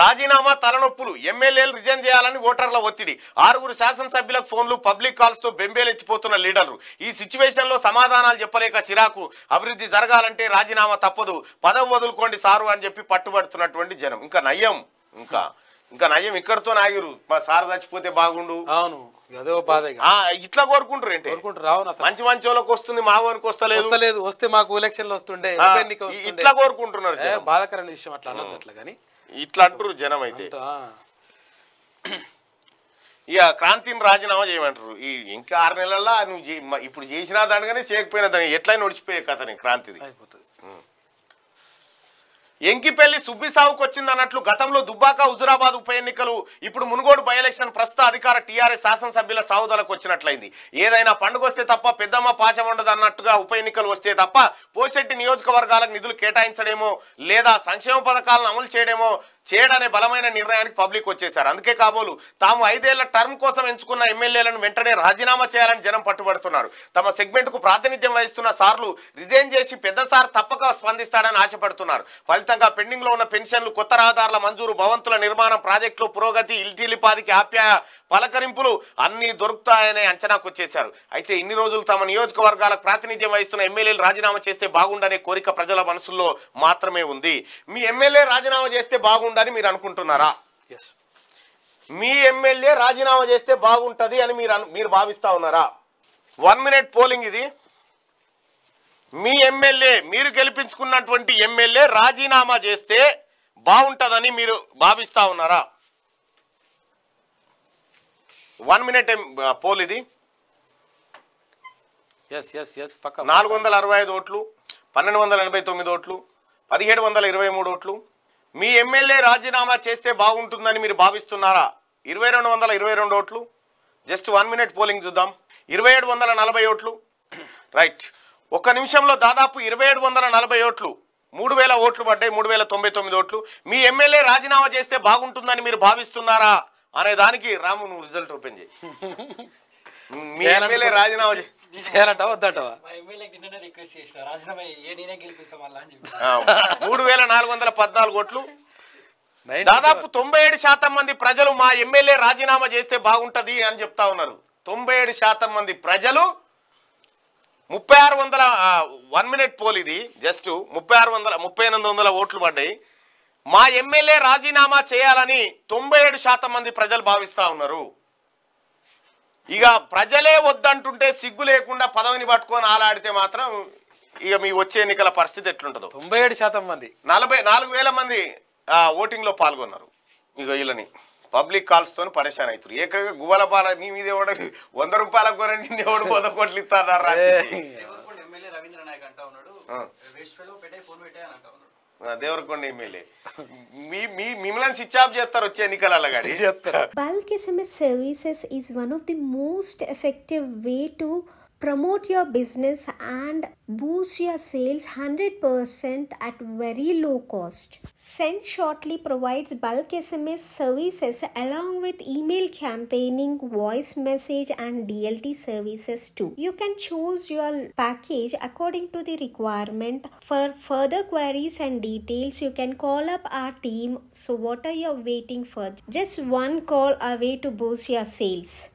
రాజీనామా తలనొప్పులు ఎమ్మెల్యేలు రిజైన్ చేయాలని ఓటర్ల ఒత్తిడి ఆరుగురు శాసనసభ్యులకు ఫోన్లు పబ్లిక్ కాల్స్ తో బెంబేలెత్తిపోతున్న లీడర్లు ఈ సిచ్యువేషన్ లో సమాధానాలు చెప్పలేక సిరాకు అభివృద్ధి జరగాలంటే రాజీనామా తప్పదు పదవి వదులుకోండి సారు అని చెప్పి పట్టుబడుతున్నటువంటి జనం ఇంకా నయ్యం ఇంకా ఇంకా నయ్యం ఇక్కడితో ఆగిరు మా సార్ చచ్చిపోతే బాగుండు అవును అదే ఓ బాధ ఇక. ఆ ఇట్లా కోరుకుంటారు ఏంటి కోరుకుంటారు రావును అసలు మంచి మంచి వాళ్ళకి వస్తుంది మా వానికి వస్తలేదు వస్తలేదు వస్తే మాకు ఎలక్షన్లు వస్తుండే ఆ, ఉప ఎన్నిక ఇ- వస్తుండే ఇట్లా కోరుకుంటున్నారు ఏ, జనం బాధాకరమైన విషయం అట్లా అనొద్దు అట్లా కానీ ఇట్లా అంటారు జనం అయితే ఆ, ఇక క్రాంతిని రాజీనామా చేయమంటారు ఈ ఇంకా ఆరు నెలల్లో నువ్వు చే- మ- ఇప్పుడు చేసినా దానిగానే చేయకపోయినా దాన్ని ఎట్లయినా నడిచిపోయే కథని క్రాంతిది అయిపోతుంది ఎంకిపెల్లి సుబ్బి సావుకు వచ్చింది అన్నట్లు గతంలో దుబ్బాక హుజురాబాద్ ఉప ఎన్నికలు ఇప్పుడు మునుగోడు బై ఎలక్షన్ ప్రస్తుత అధికార టీఆర్ఎస్ శాసనసభ్యుల సావుదలకు వచ్చినట్లయింది ఏదైనా పండుగ వస్తే తప్ప పెద్దమ్మ పాశం ఉండదు అన్నట్టుగా ఉప ఎన్నికలు వస్తే తప్ప పోసెట్టి నియోజకవర్గాలకు నిధులు కేటాయించడేమో లేదా సంక్షేమ పథకాలను అమలు చేయడమో చేయడనే బలమైన నిర్ణయానికి పబ్లిక్ వచ్చేశారు అందుకే కాబోలు తాము ఐదేళ్ల టర్మ్ కోసం ఎంచుకున్న ఎమ్మెల్యేలను వెంటనే రాజీనామా చేయాలని జనం పట్టుబడుతున్నారు తమ సెగ్మెంట్ కు ప్రాతినిధ్యం వహిస్తున్న సార్లు రిజైన్ చేసి పెద్ద సార్ తప్పక స్పందిస్తాడని ఆశపడుతున్నారు ఫలితంగా పెండింగ్ లో ఉన్న పెన్షన్లు కొత్త రహదారుల మంజూరు భవంతుల నిర్మాణం ప్రాజెక్టులు పురోగతి ఇల్టిలిపాదికి ఆప్యాయ పలకరింపులు అన్ని దొరుకుతాయనే అంచనాకు వచ్చేశారు అయితే ఇన్ని రోజులు తమ నియోజకవర్గాలకు ప్రాతినిధ్యం వహిస్తున్న ఎమ్మెల్యేలు రాజీనామా చేస్తే బాగుండనే కోరిక ప్రజల మనసుల్లో మాత్రమే ఉంది మీ ఎమ్మెల్యే రాజీనామా చేస్తే బాగుండని మీరు అనుకుంటున్నారా ఎస్ మీ ఎమ్మెల్యే రాజీనామా చేస్తే బాగుంటది అని మీరు అను- మీరు భావిస్తా ఉన్నారా వన్ మినిట్ పోలింగ్ ఇది మీ ఎమ్మెల్యే మీరు గెలిపించుకున్నటువంటి ఎమ్మెల్యే రాజీనామా చేస్తే బాగుంటదని మీరు భావిస్తా ఉన్నారా వన్ మినిట్ పోల్ ఇది ఎస్ ఎస్ ఎస్ పక్క నాలుగు వందల అరవై ఐదు ఓట్లు పన్నెండు వందల ఎనభై తొమ్మిది ఓట్లు పదిహేడు వందల ఇరవై మూడు ఓట్లు మీ ఎమ్మెల్యే రాజీనామా చేస్తే బాగుంటుందని మీరు భావిస్తున్నారా ఇరవై రెండు వందల ఇరవై రెండు ఓట్లు జస్ట్ వన్ మినిట్ పోలింగ్ చూద్దాం ఇరవై ఏడు వందల నలభై ఓట్లు రైట్ ఒక్క నిమిషంలో దాదాపు ఇరవై ఏడు వందల నలభై ఓట్లు మూడు వేల ఓట్లు పడ్డాయి మూడు వేల తొంభై తొమ్మిది ఓట్లు మీ ఎమ్మెల్యే రాజీనామా చేస్తే బాగుంటుందని మీరు భావిస్తున్నారా అనే దానికి రాము నువ్వు రిజల్ట్ ఓపెన్ చేయి మీ ఎమ్మెల్యే రాజీనామా చే చేయాలంటావా వద్దంటావా మా ఎమ్మెల్యేకి నిన్ననే రిక్వెస్ట్ చేసిన రాజీనామా ఏ నేనే గెలిపిస్తాం మళ్ళా అని చెప్పి ఆ, మూడు వేల నాలుగు వందల పద్నాలుగు ఓట్లు నైన్ దాదాపు తొంభై ఏడు శాతం మంది ప్రజలు మా ఎమ్మెల్యే రాజీనామా చేస్తే బాగుంటది అని చెప్తా ఉన్నారు తొంభై ఏడు శాతం మంది ప్రజలు ముప్పై ఆరు వందల వన్ మినిట్ పోల్ ఇది జస్ట్ ముప్పై ఆరు వందల ముప్పై ఎనిమిది వందల ఓట్లు పడ్డాయి మా ఎమ్మెల్యే రాజీనామా చేయాలని తొంభై ఏడు శాతం మంది ప్రజలు భావిస్తా ఉన్నారు ఇక ప్రజలే వద్దంటుంటే సిగ్గు లేకుండా పదవిని పట్టుకొని ఆలాడితే మాత్రం ఇక మీ వచ్చే ఎన్నికల పరిస్థితి ఎట్లుంటుందో తొంభై ఏడు శాతం మంది నలభై నాలుగు వేల మంది ఆ, ఓటింగ్లో పాల్గొన్నారు ఇక వీళ్ళని పబ్లిక్ కాల్స్ తోని పరేషాన్ అవుతారు ఏకంగా గువ్వల పాల నీ మీద ఎవడ వంద రూపాయలకు కొనండి నిన్ను ఎవడు వంద కోట్లు ఇస్తారా దేవరకొండ ఎమ్మెల్యే రవీంద్ర నాయక్ అంటా ఉన్నాడు ఆ. వేస్ట్ ఫెలో పెట్టే ఫోన్ పెట్టే అని అంటా ఉన్నాడు దేవరకొండ ఎమ్మెల్యే మీ మీ మిమ్మల్ని స్విచ్ ఆఫ్ చేస్తారు వచ్చే ఎన్నికల గాడి చేస్తారు Bulk SMS services is one of the most effective way to promote your business and boost your sales 100% at very low cost. Send Shortly provides bulk SMS services along with email campaigning, voice message and DLT services too. You can choose your package according to the requirement. For further queries and details, you can call up our team. So what are you waiting for? Just one call away to boost your sales.